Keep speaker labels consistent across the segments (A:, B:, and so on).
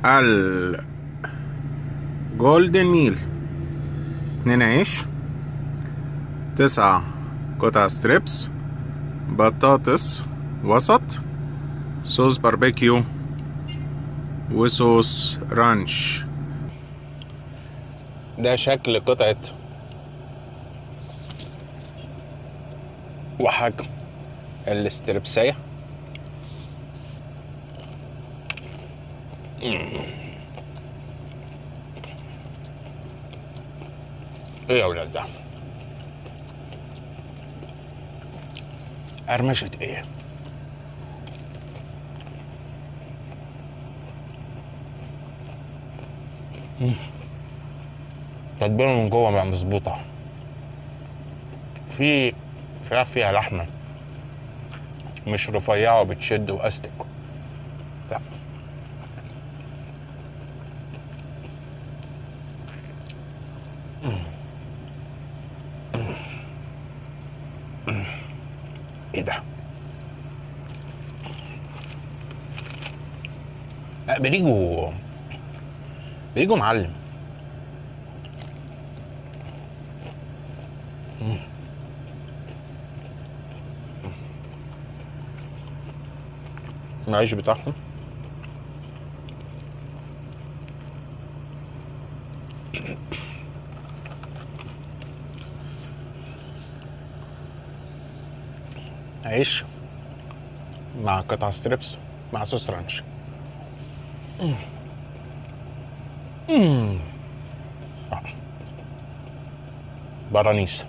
A: الجولدن ميل اتنين عيش تسعة قطع ستريبس بطاطس وسط صوص باربيكيو وصوص رانش ده شكل قطعة وحجم الاستربسية ايه يا ولاد ده قرمشة ايه مم. تتبيله من جوه بقى مظبوطة في فراخ فيها لحمة مش رفيعة وبتشد وأستك لا ايه ده؟ لا بريجو بريجو معلم مم. العيش بتاعهم عيش مع قطع ستريبس مع صوص رانش مم. مم. آه. برانيس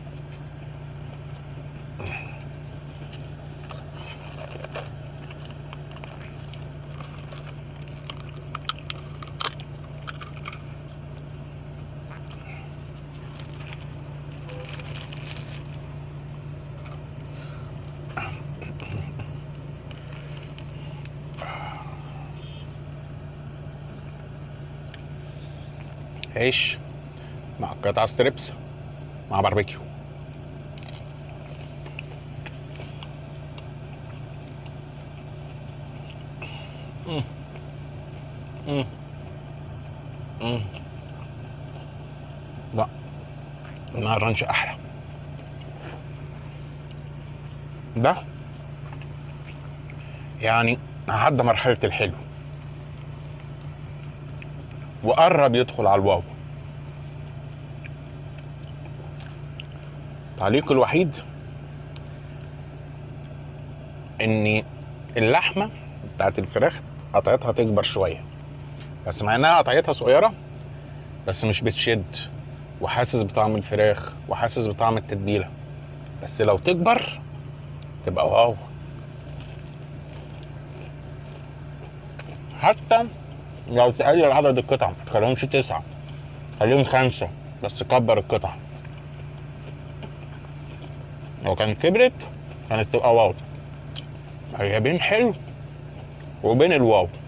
A: عيش مع قطع ستريبس مع باربيكيو مم. مم. مم. لا مع الرانش احلى ده يعني عدى مرحلة الحلو وقرب يدخل على الواو تعليق الوحيد ان اللحمه بتاعت الفراخ قطعتها تكبر شويه بس مع انها قطعتها صغيره بس مش بتشد وحاسس بطعم الفراخ وحاسس بطعم التتبيله بس لو تكبر تبقى واو حتى لو تقلل عدد القطع ما تخليهمش تسعة خليهم خمسة بس كبر القطع لو كانت كبرت كانت تبقى واو هي بين حلو وبين الواو